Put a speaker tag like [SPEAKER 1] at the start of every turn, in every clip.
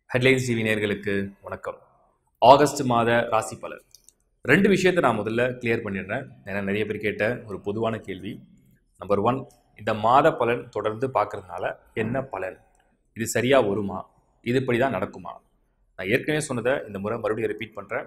[SPEAKER 1] headlines TV நேயர்களுக்கு வணக்கம் August மாத ராசி பலன் ரெண்டு விஷயத்தை நான் முதல்ல கிளியர் பண்ணிடுறேன் ஏன்னா நிறைய பேர் கேட்ட ஒரு பொதுவான கேள்வி நம்பர் ஒன் இந்த மாத பலன் தொடர்ந்து பார்க்கறதுனால என்ன பலன் இது சரியாக வருமா இது இப்படி தான் நடக்குமா நான் ஏற்கனவே சொன்னதை இந்த முறை மறுபடியும் ரிப்பீட் பண்ணுறேன்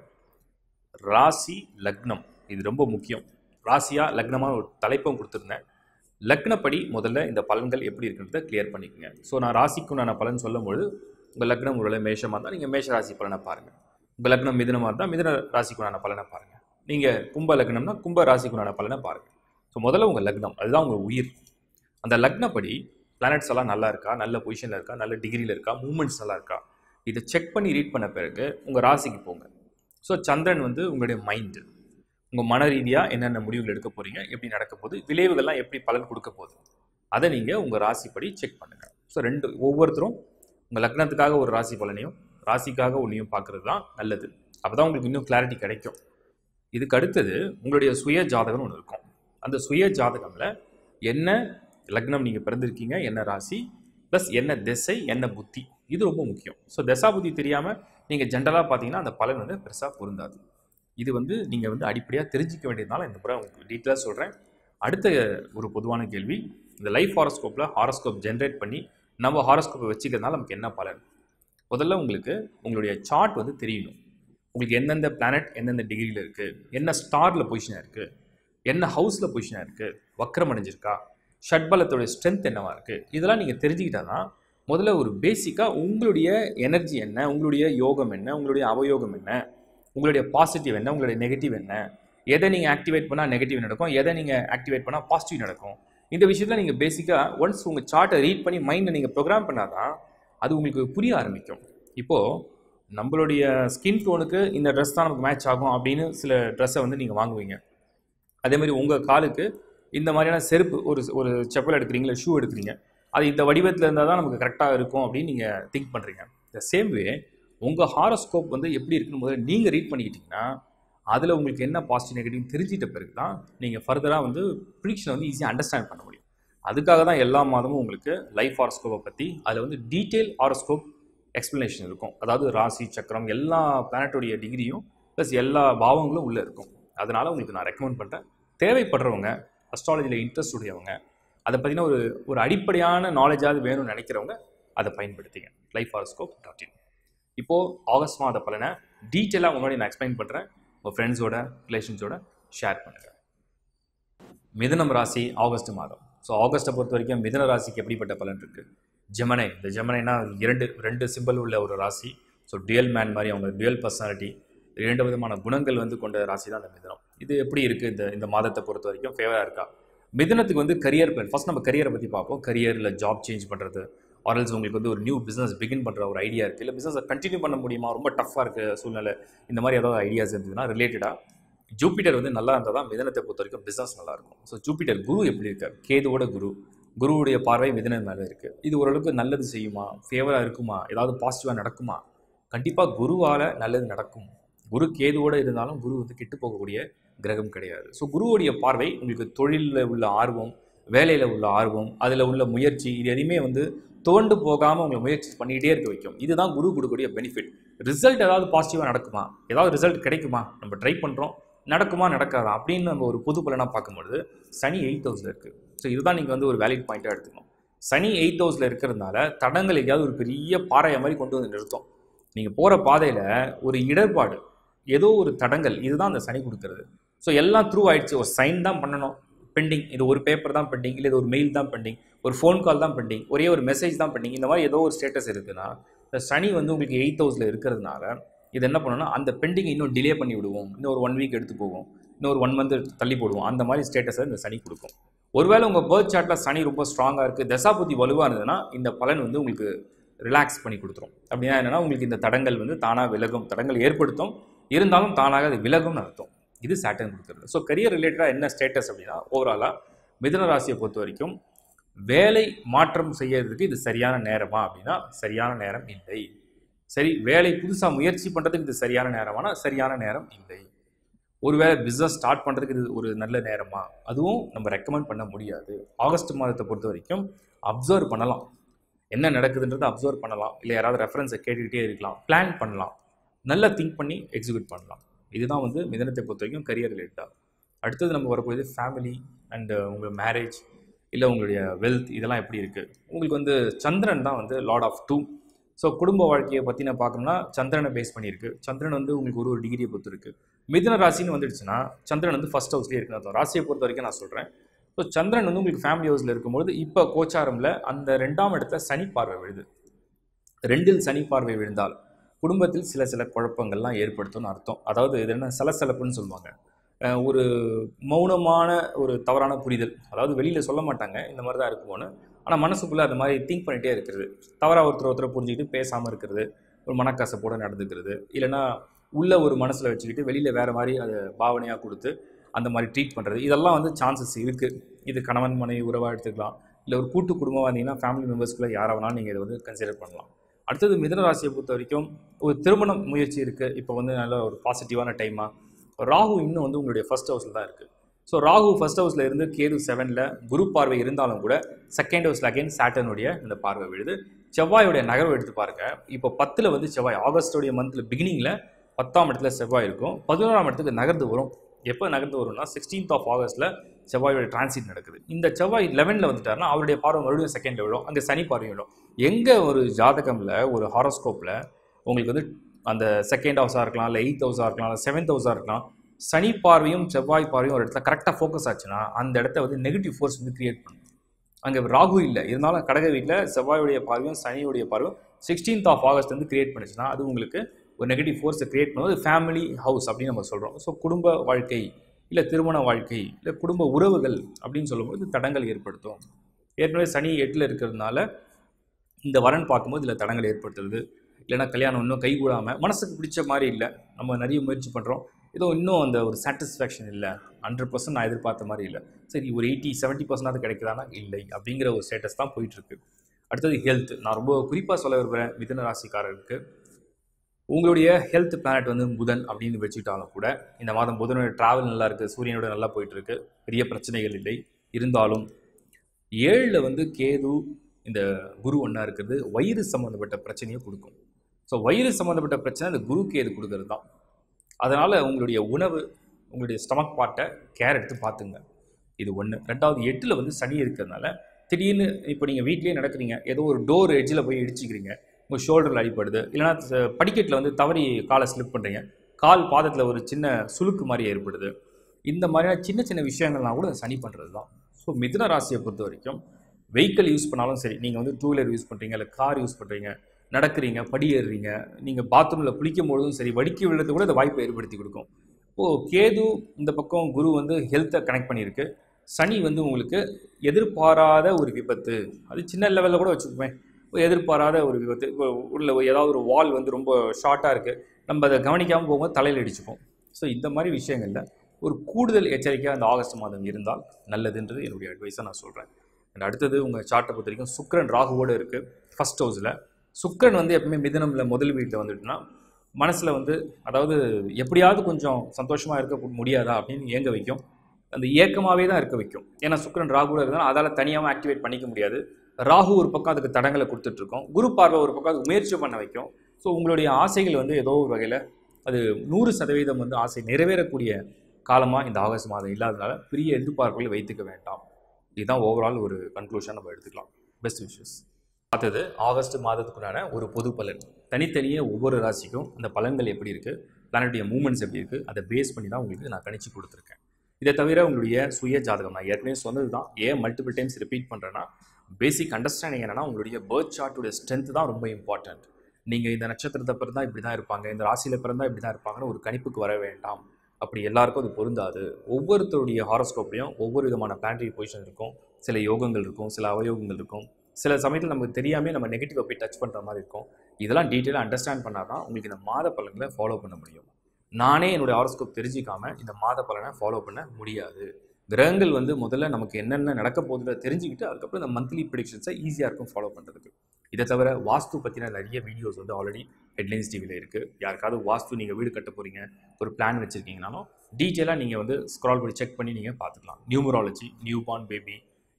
[SPEAKER 1] ராசி லக்னம் இது ரொம்ப முக்கியம் ராசியா லக்னமான ஒரு தலைப்பும் கொடுத்துருந்தேன் லக்னப்படி முதல்ல இந்த பலன்கள் எப்படி இருக்குன்றதை கிளியர் பண்ணிக்கோங்க ஸோ நான் ராசிக்குண்டான பலன் சொல்லும்போது உங்கள் லக்னம் ஒருவேளை மேஷமாக இருந்தால் நீங்கள் மேஷ ராசி பலனை பாருங்கள் உங்கள் லக்னம் மிதுனமாக இருந்தால் மிதுன ராசிக்குண்டான பலனை பாருங்கள் நீங்கள் கும்ப லக்னம்னா கும்ப ராசிக்குண்டான பலனை பாருங்கள் ஸோ முதல்ல உங்கள் லக்னம் அதுதான் உங்கள் உயிர் அந்த லக்னப்படி பிளானட்ஸ் எல்லாம் நல்லா இருக்கா நல்ல பொசிஷனில் இருக்கா நல்ல டிகிரியில் இருக்கா மூமெண்ட்ஸ் நல்லா இருக்கா இதை செக் பண்ணி ரீட் பண்ண பிறகு உங்கள் ராசிக்கு போங்க ஸோ சந்திரன் வந்து உங்களுடைய மைண்டு உங்கள் மன ரீதியாக என்னென்ன முடிவுகள் எடுக்க போகிறீங்க எப்படி நடக்க போகுது விளைவுகள்லாம் எப்படி பலன் கொடுக்க போகுது அதை நீங்கள் உங்கள் ராசிப்படி செக் பண்ணுங்கள் ஸோ ரெண்டு ஒவ்வொருத்தரும் உங்கள் லக்னத்துக்காக ஒரு ராசி பலனையும் ராசிக்காக ஒன்றையும் பார்க்குறது தான் நல்லது அப்போ தான் உங்களுக்கு இன்னும் கிளாரிட்டி கிடைக்கும் இதுக்கு அடுத்தது உங்களுடைய சுய ஜாதகம்னு ஒன்று இருக்கும் அந்த சுய ஜாதகமில் என்ன லக்னம் நீங்கள் பிறந்திருக்கீங்க என்ன ராசி ப்ளஸ் என்ன திசை என்ன புத்தி இது ரொம்ப முக்கியம் ஸோ தசா புத்தி தெரியாமல் நீங்கள் ஜென்ரலாக பார்த்தீங்கன்னா அந்த பலன் வந்து பெருசாக பொருந்தாது இது வந்து நீங்கள் வந்து அடிப்படையாக தெரிஞ்சிக்க வேண்டியதுனால இந்த முறை உங்களுக்கு டீட்டெயிலாக சொல்கிறேன் அடுத்த ஒரு பொதுவான கேள்வி இந்த லைஃப் ஹாரோஸ்கோப்பில் ஹாரோஸ்கோப் ஜென்ரேட் பண்ணி நம்ம ஹாரோஸ்கோப்பை வச்சுக்கிறதுனால நமக்கு என்ன பலன் முதல்ல உங்களுக்கு உங்களுடைய சார்ட் வந்து தெரியணும் உங்களுக்கு எந்தெந்த பிளானட் எந்தெந்த டிகிரியில் இருக்குது என்ன ஸ்டாரில் பொசிஷனாக இருக்குது என்ன ஹவுஸில் பொசிஷனாக இருக்குது வக்ரம் அடைஞ்சிருக்கா ஷட்பலத்தோடைய ஸ்ட்ரென்த் என்னவா இருக்குது இதெல்லாம் நீங்கள் தெரிஞ்சுக்கிட்டா தான் முதல்ல ஒரு பேசிக்காக உங்களுடைய எனர்ஜி என்ன உங்களுடைய யோகம் என்ன உங்களுடைய அவயோகம் என்ன உங்களுடைய பாசிட்டிவ் என்ன உங்களுடைய நெகட்டிவ் என்ன எதை நீங்கள் ஆக்டிவேட் பண்ணால் நெகட்டிவ் நடக்கும் எதை நீங்கள் ஆக்டிவேட் பண்ணால் பாசிட்டிவ் நடக்கும் இந்த விஷயத்தில் நீங்கள் பேசிக்காக ஒன்ஸ் உங்கள் சார்ட்டை ரீட் பண்ணி மைண்டை நீங்கள் ப்ரோக்ராம் பண்ணால் தான் அது உங்களுக்கு புரிய ஆரம்பிக்கும் இப்போது நம்மளுடைய ஸ்கின் டோனுக்கு இந்த ட்ரெஸ் தான் நமக்கு மேட்ச் ஆகும் அப்படின்னு சில ட்ரெஸ்ஸை வந்து நீங்கள் வாங்குவீங்க அதே மாதிரி உங்கள் காலுக்கு இந்த மாதிரியான செருப்பு ஒரு ஒரு செப்பல் எடுக்கிறீங்களா ஷூ எடுக்கிறீங்க அது இந்த வடிவத்தில் இருந்தால் தான் நமக்கு கரெக்டாக இருக்கும் அப்படின்னு நீங்கள் திங்க் பண்ணுறீங்க த சேம் வே உங்கள் ஹாரோஸ்கோப் வந்து எப்படி இருக்குன்னு முதல்ல நீங்கள் ரீட் பண்ணிக்கிட்டிங்கன்னா அதில் உங்களுக்கு என்ன பாசிட்டிவ் நெகட்டிவ் தெரிஞ்சிட்ட பிறகு தான் நீங்கள் ஃபர்தராக வந்து ப்ரிடிக்ஷனை வந்து ஈஸியாக அண்டர்ஸ்டாண்ட் பண்ண முடியும் அதுக்காக தான் எல்லா மாதமும் உங்களுக்கு லைஃப் ஹாரோஸ்கோப்பை பற்றி அதில் வந்து டீட்டெயில் ஹாரோஸ்கோப் எக்ஸ்ப்ளனேஷன் இருக்கும் அதாவது ராசி சக்கரம் எல்லா பிளானட்டோடைய டிகிரியும் ப்ளஸ் எல்லா பாவங்களும் உள்ளே இருக்கும் அதனால் உங்களுக்கு நான் ரெக்கமெண்ட் பண்ணுறேன் தேவைப்படுறவங்க அஸ்ட்ராலஜியில் இன்ட்ரெஸ்ட் உடையவங்க அதை பற்றின ஒரு ஒரு அடிப்படையான நாலேஜாவது வேணும்னு நினைக்கிறவங்க அதை பயன்படுத்திங்க லைஃப் ஹாரோஸ்கோப் டாட் இன் இப்போது ஆகஸ்ட் மாத பலனை டீட்டெயிலாக முன்னாடி நான் எக்ஸ்பிளைன் பண்ணுறேன் உங்கள் ஃப்ரெண்ட்ஸோட ரிலேஷன்ஸோட ஷேர் பண்ணுங்கள் மிதுனம் ராசி ஆகஸ்ட் மாதம் ஸோ ஆகஸ்ட்டை பொறுத்த வரைக்கும் மிதுன ராசிக்கு எப்படிப்பட்ட பலன் இருக்குது ஜெமனை இந்த ஜெமனைனா இரண்டு ரெண்டு சிம்பிள் உள்ள ஒரு ராசி ஸோ டுயல் மேன் மாதிரி அவங்க டுயல் பர்சனாலிட்டி இரண்டு விதமான குணங்கள் வந்து கொண்ட ராசி தான் அந்த மிதுனம் இது எப்படி இருக்குது இந்த இந்த மாதத்தை பொறுத்த வரைக்கும் ஃபேவராக இருக்கா மிதுனத்துக்கு வந்து கரியர் பிளான் ஃபஸ்ட் நம்ம கரியரை பற்றி பார்ப்போம் கரியரில் ஜாப் சேஞ்ச் பண்ணுறது ஆரல்ஸ் உங்களுக்கு வந்து ஒரு நியூ பிஸ்னஸ் பிகின் பண்ணுற ஒரு ஐடியா இருக்குது இல்லை பிஸ்னஸை கண்டினியூ பண்ண முடியுமா ரொம்ப டஃப்பாக இருக்க சூழ்நிலை இந்த மாதிரி ஏதாவது ஐடியாஸ் இருந்ததுன்னா ரிலேட்டடாக ஜூபிட்டர் வந்து நல்லா இருந்தால் தான் மிதனத்தை பொறுத்த வரைக்கும் பிஸ்னஸ் நல்லாயிருக்கும் ஸோ ஜூபிட்டர் குரு எப்படி இருக்கார் கேதுவோட குரு குருவுடைய பார்வை மிதனம் மேலே இருக்குது இது ஓரளவுக்கு நல்லது செய்யுமா ஃபேவராக இருக்குமா ஏதாவது பாசிட்டிவாக நடக்குமா கண்டிப்பாக குருவால் நல்லது நடக்கும் குரு கேதுவோடு இருந்தாலும் குரு வந்து கெட்டு போகக்கூடிய கிரகம் கிடையாது ஸோ குருவுடைய பார்வை உங்களுக்கு தொழிலில் உள்ள ஆர்வம் வேலையில் உள்ள ஆர்வம் அதில் உள்ள முயற்சி இது எதையுமே வந்து தோண்டு போகாமல் உங்களை முயற்சி பண்ணிக்கிட்டே இருக்க வைக்கும் இதுதான் குரு கொடுக்கக்கூடிய பெனிஃபிட் ரிசல்ட் ஏதாவது பாசிட்டிவாக நடக்குமா ஏதாவது ரிசல்ட் கிடைக்குமா நம்ம ட்ரை பண்ணுறோம் நடக்குமா நடக்காதா அப்படின்னு நம்ம ஒரு பொது பலனாக பார்க்கும்பொழுது சனி எயிட் ஹவுஸில் இருக்குது ஸோ இதுதான் நீங்கள் வந்து ஒரு வேலிட் பாயிண்ட்டாக எடுத்துக்கணும் சனி எயிட் ஹவுஸில் இருக்கிறதுனால தடங்கள் எங்கேயாவது ஒரு பெரிய பாறையை மாதிரி கொண்டு வந்து நிறுத்தும் நீங்கள் போகிற பாதையில் ஒரு இடர்பாடு ஏதோ ஒரு தடங்கள் இதுதான் அந்த சனி கொடுக்கறது ஸோ எல்லாம் த்ரூ ஆயிடுச்சு ஒரு சைன் தான் பண்ணணும் பெண்டிங் இது ஒரு பேப்பர் தான் பெண்டிங் இல்லை இது ஒரு மெயில் தான் பெண்டிங் ஒரு ஃபோன் கால் தான் பெண்டிங் ஒரே ஒரு மெசேஜ் தான் பெண்டிங் இந்த மாதிரி ஏதோ ஒரு ஸ்டேட்டஸ் இருக்குன்னா இந்த சனி வந்து உங்களுக்கு எயிட் ஹவுஸில் இருக்கிறதுனால இது என்ன பண்ணணும்னா அந்த பெண்டிங் இன்னும் டிலே பண்ணி விடுவோம் இன்னும் ஒரு ஒன் வீக் எடுத்து போகும் இன்னும் ஒரு ஒன் மந்த் தள்ளி போடுவோம் அந்த மாதிரி ஸ்டேட்டஸை இந்த சனி கொடுக்கும் ஒருவேளை உங்கள் பேர்த் சார்ட்டில் சனி ரொம்ப ஸ்ட்ராங்காக இருக்குது தசாபுத்தி வலுவாக இருந்ததுன்னா இந்த பலன் வந்து உங்களுக்கு ரிலாக்ஸ் பண்ணி கொடுத்துரும் அப்படின்னா என்னென்னா உங்களுக்கு இந்த தடங்கள் வந்து தானாக விலகும் தடங்கள் ஏற்படுத்தும் இருந்தாலும் தானாக அது விலகும்னு அர்த்தம் இது சேட்டன் கொடுக்குறது ஸோ கரியர் ரிலேட்டடாக என்ன ஸ்டேட்டஸ் அப்படின்னா ஓவராலாக மிதுன ராசியை பொறுத்த வரைக்கும் வேலை மாற்றம் செய்யறதுக்கு இது சரியான நேரமா அப்படின்னா சரியான நேரம் இல்லை சரி வேலை புதுசாக முயற்சி பண்ணுறதுக்கு இது சரியான நேரமானா சரியான நேரம் இல்லை ஒருவேளை பிஸ்னஸ் ஸ்டார்ட் பண்ணுறதுக்கு இது ஒரு நல்ல நேரமா அதுவும் நம்ம ரெக்கமெண்ட் பண்ண முடியாது ஆகஸ்ட் மாதத்தை பொறுத்த வரைக்கும் அப்சர்வ் பண்ணலாம் என்ன நடக்குதுன்றதை அப்சர்வ் பண்ணலாம் இல்லை யாராவது ரெஃபரன்ஸை கேட்டுக்கிட்டே இருக்கலாம் பிளான் பண்ணலாம் நல்லா திங்க் பண்ணி எக்ஸிக்யூட் பண்ணலாம் இதுதான் வந்து மிதனத்தை பொறுத்த வரைக்கும் கரியர் ரிலேட்டாக அடுத்தது நம்ம வரக்கூடியது ஃபேமிலி அண்டு உங்கள் மேரேஜ் இல்லை உங்களுடைய வெல்த் இதெல்லாம் எப்படி இருக்குது உங்களுக்கு வந்து சந்திரன் தான் வந்து லார்ட் ஆஃப் டூ ஸோ குடும்ப வாழ்க்கையை பற்றி நான் பார்க்கணும்னா சந்திரனை பேஸ் பண்ணியிருக்கு சந்திரன் வந்து உங்களுக்கு ஒரு ஒரு டிகிரியை பொறுத்து இருக்குது மிதுன ராசின்னு வந்துடுச்சுன்னா சந்திரன் வந்து ஃபஸ்ட் ஹவுஸ்லேயே இருக்குன்னு அர்த்தம் ராசியை பொறுத்த வரைக்கும் நான் சொல்கிறேன் ஸோ சந்திரன் வந்து உங்களுக்கு ஃபேமிலி ஹவுஸில் இருக்கும்போது இப்போ கோச்சாரமில் அந்த ரெண்டாம் இடத்துல சனி பார்வை விழுது ரெண்டில் சனி பார்வை விழுந்தால் குடும்பத்தில் சில சில குழப்பங்கள்லாம் ஏற்படுத்தும்னு அர்த்தம் அதாவது இது என்ன சலசலப்புன்னு சொல்லுவாங்க அஹ் ஒரு மௌனமான ஒரு தவறான புரிதல் அதாவது வெளியில் சொல்ல மாட்டாங்க இந்த மாதிரி தான் இருக்குமோன்னு ஆனால் மனசுக்குள்ளே அந்த மாதிரி திங்க் பண்ணிகிட்டே இருக்கிறது தவறாக ஒருத்தர் ஒருத்தர் புரிஞ்சுக்கிட்டு பேசாமல் இருக்கிறது ஒரு மனக்கசப்போட நடந்துக்கிறது இல்லைன்னா உள்ள ஒரு மனசில் வச்சுக்கிட்டு வெளியில் வேறு மாதிரி அதை பாவனையாக கொடுத்து அந்த மாதிரி ட்ரீட் பண்ணுறது இதெல்லாம் வந்து சான்சஸ் இருக்குது இது கணவன் மனைவி உறவாக எடுத்துக்கலாம் இல்லை ஒரு கூட்டு குடும்பமாக இருந்தீங்கன்னா ஃபேமிலி மெம்பர்ஸ்குள்ளே யாரை வேணாலும் நீங்கள் இதை வந்து கன்சிடர் பண்ணலாம் அடுத்தது மிதன ராசியை பொறுத்த வரைக்கும் ஒரு திருமணம் முயற்சி இருக்குது இப்போ வந்து நல்ல ஒரு பாசிட்டிவான டைமாக ராகு இன்னும் வந்து உங்களுடைய ஃபர்ஸ்ட் ஹவுஸில் தான் இருக்குது ஸோ ராகு ஃபர்ஸ்ட் ஹவுஸில் இருந்து கேது செவனில் குரு பார்வை இருந்தாலும் கூட செகண்ட் ஹவுஸில் அகைன் சாட்டனுடைய இந்த பார்வை விழுது செவ்வாயோடைய நகர்வு எடுத்து பாருங்க இப்போ பத்தில் வந்து செவ்வாய் ஆகஸ்டோடைய மந்தில் பிகினிங்கில் பத்தாம் இடத்துல செவ்வாய் இருக்கும் பதினோராம் இடத்துக்கு நகர்ந்து வரும் எப்போ நகர்ந்து வரும்னா சிக்ஸ்டீன்த் ஆஃப் ஆகஸ்ட்டில் செவ்வாயோட டிரான்சிட் நடக்குது இந்த செவ்வாய் லெவனில் வந்துட்டாருன்னா அவருடைய பார்வை மறுபடியும் செகண்டில் விழும் அங்கே சனி பார்வை விழும் எங்கே ஒரு ஜாதகமில் ஒரு ஹாரோஸ்கோப்பில் உங்களுக்கு வந்து அந்த செகண்ட் ஹவுஸாக இருக்கலாம் இல்லை எயித் ஹவுஸாக இருக்கலாம் இல்லை செவன்த் ஹவுஸாக இருக்கலாம் சனி பார்வையும் செவ்வாய் பார்வையும் ஒரு இடத்துல கரெக்டாக ஃபோக்கஸ் ஆச்சுன்னா அந்த இடத்த வந்து நெகட்டிவ் ஃபோர்ஸ் வந்து கிரியேட் பண்ணும் அங்கே ராகு இல்லை இருந்தாலும் கடக வீட்டில் செவ்வாயுடைய பார்வையும் சனியுடைய பார்வையும் சிக்ஸ்டீன்த் ஆஃப் ஆகஸ்ட் வந்து கிரியேட் பண்ணுச்சுன்னா அது உங்களுக்கு ஒரு நெகட்டிவ் ஃபோர்ஸை கிரியேட் பண்ணுவது ஃபேமிலி ஹவுஸ் அப்படின்னு நம்ம சொல்கிறோம் ஸோ குடும்ப வாழ்க்கை இல்லை திருமண வாழ்க்கை இல்லை குடும்ப உறவுகள் அப்படின்னு சொல்லும்போது தடங்கள் ஏற்படுத்தும் ஏற்கனவே சனி எட்டில் இருக்கிறதுனால இந்த வரன் பார்க்கும்போது இதில் தடங்கள் ஏற்படுத்துறது இல்லைன்னா கல்யாணம் இன்னும் கைகூடாமல் மனசுக்கு பிடிச்ச மாதிரி இல்லை நம்ம நிறைய முயற்சி பண்ணுறோம் ஏதோ இன்னும் அந்த ஒரு சாட்டிஸ்ஃபேக்ஷன் இல்லை ஹண்ட்ரட் பர்சன்ட் நான் எதிர்பார்த்த மாதிரி இல்லை சரி ஒரு எயிட்டி செவன்ட்டி பர்சன்டாவது கிடைக்குதானா இல்லை அப்படிங்கிற ஒரு ஸ்டேட்டஸ் தான் போயிட்டுருக்கு அடுத்தது ஹெல்த் நான் ரொம்ப குறிப்பாக சொல்ல விரும்புகிறேன் மிதுன ராசிக்காரருக்கு உங்களுடைய ஹெல்த் பிளானட் வந்து புதன் அப்படின்னு வச்சுக்கிட்டாலும் கூட இந்த மாதம் புதனோட ட்ராவல் நல்லா இருக்குது சூரியனோட நல்லா போயிட்டுருக்கு பெரிய பிரச்சனைகள் இல்லை இருந்தாலும் ஏழில் வந்து கேது இந்த குரு ஒன்றா இருக்கிறது வயிறு சம்மந்தப்பட்ட பிரச்சனையை கொடுக்கும் ஸோ வயிறு சம்மந்தப்பட்ட பிரச்சனை இந்த குரு கேது கொடுக்கறது தான் அதனால் உங்களுடைய உணவு உங்களுடைய ஸ்டமக் பார்ட்டை கேர் எடுத்து பார்த்துங்க இது ஒன்று ரெண்டாவது எட்டில் வந்து சனி இருக்கிறதுனால திடீர்னு இப்போ நீங்கள் வீட்லேயே நடக்கிறீங்க ஏதோ ஒரு டோர் எட்ஜில் போய் இடிச்சிக்கிறீங்க உங்கள் ஷோல்டரில் அடிப்படுது இல்லைனா ச- படிக்கட்டில் வந்து தவறி காலை ஸ்லிப் பண்ணுறீங்க கால் பாதத்தில் ஒரு சின்ன சுளுக்கு மாதிரி ஏற்படுது இந்த மாதிரியான சின்ன சின்ன விஷயங்கள்லாம் கூட சனி பண்ணுறது தான் ஸோ மிதுன ராசியை பொறுத்த வரைக்கும் வெஹிக்கிள் யூஸ் பண்ணாலும் சரி நீங்கள் வந்து டூ வீலர் யூஸ் பண்ணுறீங்க இல்லை கார் யூஸ் பண்ணுறீங்க நடக்கிறீங்க படி ஏறுறீங்க நீங்கள் பாத்ரூமில் குளிக்கும் பொழுதும் சரி வடிக்கி விழுறது கூட இந்த வாய்ப்பை ஏற்படுத்தி கொடுக்கும் இப்போது கேது இந்த பக்கம் குரு வந்து ஹெல்த்தை கனெக்ட் பண்ணியிருக்கு சனி வந்து உங்களுக்கு எதிர்பாராத ஒரு விபத்து அது சின்ன லெவலில் கூட வச்சுக்கோமே ஒரு எதிர்பாராத ஒரு விபத்து இப்போ உள்ள ஒரு ஏதாவது ஒரு வால் வந்து ரொம்ப ஷார்ட்டாக இருக்குது நம்ம அதை கவனிக்காமல் போகும்போது தலையில் அடிச்சுப்போம் ஸோ இந்த மாதிரி விஷயங்களில் ஒரு கூடுதல் எச்சரிக்கையாக அந்த ஆகஸ்ட் மாதம் இருந்தால் நல்லதுன்றது என்னுடைய அட்வைஸாக நான் சொல்கிறேன் அண்ட் அடுத்தது உங்கள் சார்ட்டை பொறுத்த வரைக்கும் சுக்கிரன் ராகுவோடு இருக்குது ஃபஸ்ட் ஹவுஸில் சுக்கிரன் வந்து எப்பவுமே மிதனமில் முதல் வீட்டில் வந்துட்டுனா மனசில் வந்து அதாவது எப்படியாவது கொஞ்சம் சந்தோஷமாக இருக்க முடியாதா அப்படின்னு ஏங்க வைக்கும் அந்த ஏக்கமாகவே தான் இருக்க வைக்கும் ஏன்னா சுக்கிரன் ராகுல இருந்தாலும் அதால் தனியாகவும் ஆக்டிவேட் பண்ணிக்க முடியாது ராகு ஒரு பக்கம் அதுக்கு தடங்களை கொடுத்துட்ருக்கோம் குரு பார்வை ஒரு பக்கம் அதுக்கு முயற்சி பண்ண வைக்கும் ஸோ உங்களுடைய ஆசைகள் வந்து ஏதோ ஒரு வகையில் அது நூறு சதவீதம் வந்து ஆசை நிறைவேறக்கூடிய காலமாக இந்த ஆகஸ்ட் மாதம் இல்லாதனால பெரிய எதிர்பார்ப்புகளை வைத்துக்க வேண்டாம் இதுதான் ஓவரால் ஒரு கன்க்ளூஷன் நம்ம எடுத்துக்கலாம் பெஸ்ட் விஷஸ் பார்த்தது ஆகஸ்ட் மாதத்துக்குண்டான ஒரு பொது பலன் தனித்தனியே ஒவ்வொரு ராசிக்கும் அந்த பலன்கள் எப்படி இருக்குது பிளானட்டுடைய மூமெண்ட்ஸ் எப்படி இருக்குது அதை பேஸ் பண்ணி தான் உங்களுக்கு நான் கணிச்சு கொடுத்துருக்கேன் இதை தவிர உங்களுடைய சுய ஜாதகம் நான் ஏற்கனவே சொன்னது தான் ஏன் மல்டிபிள் டைம்ஸ் ரிப்பீட் பண்ணுறேன்னா பேசிக் அண்டர்ஸ்டாண்டிங் என்னன்னா உங்களுடைய பேர்த் சார்ட்டுடைய ஸ்ட்ரென்த் தான் ரொம்ப இம்பார்ட்டன்ட் நீங்கள் இந்த நட்சத்திரத்தை பிறந்தா இப்படி தான் இருப்பாங்க இந்த ராசியில் பிறந்தா இப்படி தான் இருப்பாங்கன்னு ஒரு கணிப்புக்கு வர வேண்டாம் அப்படி எல்லாருக்கும் அது பொருந்தாது ஒவ்வொருத்தருடைய ஹாரோஸ்கோப்லையும் ஒவ்வொரு விதமான பிளானட்டரி பொசிஷன் இருக்கும் சில யோகங்கள் இருக்கும் சில அவயோகங்கள் இருக்கும் சில சமயத்தில் நமக்கு தெரியாமல் நம்ம நெகட்டிவாக போய் டச் பண்ணுற மாதிரி இருக்கும் இதெல்லாம் டீட்டெயிலாக அண்டர்ஸ்டாண்ட் பண்ணால் தான் உங்களுக்கு இந்த மாத பலன்களை ஃபாலோ பண்ண முடியும் நானே என்னுடைய ஹாரோஸ்கோப் தெரிஞ்சிக்காம இந்த மாத பலனை ஃபாலோ பண்ண முடியாது கிரகங்கள் வந்து முதல்ல நமக்கு என்னென்ன நடக்க போகுதுன்னு தெரிஞ்சுக்கிட்டு அதுக்கப்புறம் இந்த மந்த்லி ப்ரிடிக்ஷன்ஸை ஈஸியாக இருக்கும் ஃபாலோ பண்ணுறதுக்கு இதை தவிர வாஸ்து பற்றின நிறைய வீடியோஸ் வந்து ஆல்ரெடி ஹெட்லைன்ஸ் டிவியில் இருக்குது யாருக்காவது வாஸ்து நீங்கள் வீடு கட்ட போகிறீங்க ஒரு பிளான் வச்சுருக்கீங்கனாலும் டீட்டெயிலாக நீங்கள் வந்து ஸ்க்ரால் பண்ணி செக் பண்ணி நீங்கள் பார்த்துக்கலாம் நியூமராலஜி நியூ பார்ன் பேபி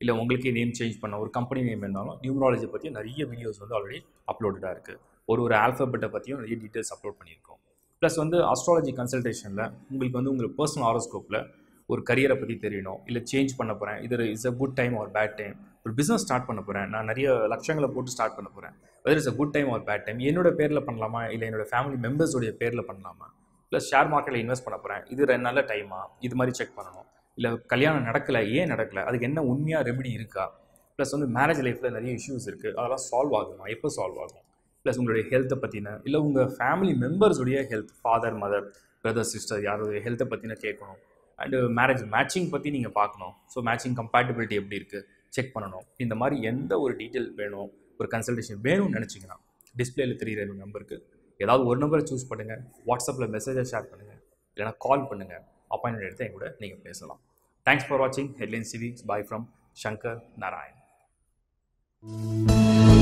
[SPEAKER 1] இல்லை உங்களுக்கே நேம் சேஞ்ச் பண்ண ஒரு கம்பெனி நேம் இருந்தாலும் நியூமராலஜி பற்றி நிறைய வீடியோஸ் வந்து ஆல்ரெடி அப்லோடடாக இருக்குது ஒரு ஒரு ஆல்ஃபபெட்டை பற்றியும் நிறைய டீட்டெயில்ஸ் அப்லோட் பண்ணியிருக்கோம் ப்ளஸ் வந்து அஸ்ட்ராலஜி கன்சல்டேஷனில் உங்களுக்கு வந்து உங்களுக்கு பர்சனல் ஆரோஸ்கோப்பில் ஒரு கரியரை பற்றி தெரியணும் இல்லை சேஞ்ச் பண்ண போகிறேன் இது is a good time or bad time ஒரு பிஸ்னஸ் ஸ்டார்ட் பண்ண போகிறேன் நான் நிறைய லட்சங்களை போட்டு ஸ்டார்ட் பண்ண போகிறேன் whether is a good time or bad time என்னோட பேரில் பண்ணலாமா இல்லை என்னோட ஃபேமிலி மெம்பர்ஸோடைய பேரில் பண்ணலாமா ப்ளஸ் ஷேர் மார்க்கெட்டில் இன்வெஸ்ட் பண்ண போகிறேன் இது ரெண்டு நல்ல டைமா இது மாதிரி செக் பண்ணணும் இல்லை கல்யாணம் நடக்கலை ஏன் நடக்கலை அதுக்கு என்ன உண்மையாக ரெமெடி இருக்கா ப்ளஸ் வந்து மேரேஜ் லைஃப்பில் நிறைய இஷ்யூஸ் இருக்குது அதெல்லாம் சால்வ் ஆகுமா எப்போ சால்வ் ஆகும் ப்ளஸ் உங்களுடைய ஹெல்த்தை பற்றின இல்லை உங்கள் ஃபேமிலி மெம்பர்ஸுடைய health father mother brother sister யாருடைய ஹெல்த்தை பற்றின கேட்கணும் அண்டு மேரேஜ் மேட்சிங் பற்றி நீங்கள் பார்க்கணும் ஸோ மேட்சிங் கம்பேட்டபிலிட்டி எப்படி இருக்குது செக் பண்ணணும் இந்த மாதிரி எந்த ஒரு டீட்டெயில் வேணும் ஒரு கன்சல்டேஷன் வேணும்னு நினச்சிங்கன்னா டிஸ்பிளேல தெரியிற நம்பருக்கு ஏதாவது ஒரு நம்பரை சூஸ் பண்ணுங்கள் வாட்ஸ்அப்பில் மெசேஜை ஷேர் பண்ணுங்கள் இல்லைனா கால் பண்ணுங்கள் அப்பாயின்மெண்ட் எடுத்து என் கூட நீங்கள் பேசலாம் தேங்க்ஸ் ஃபார் வாட்சிங் headline CV bye from Shankar Narayan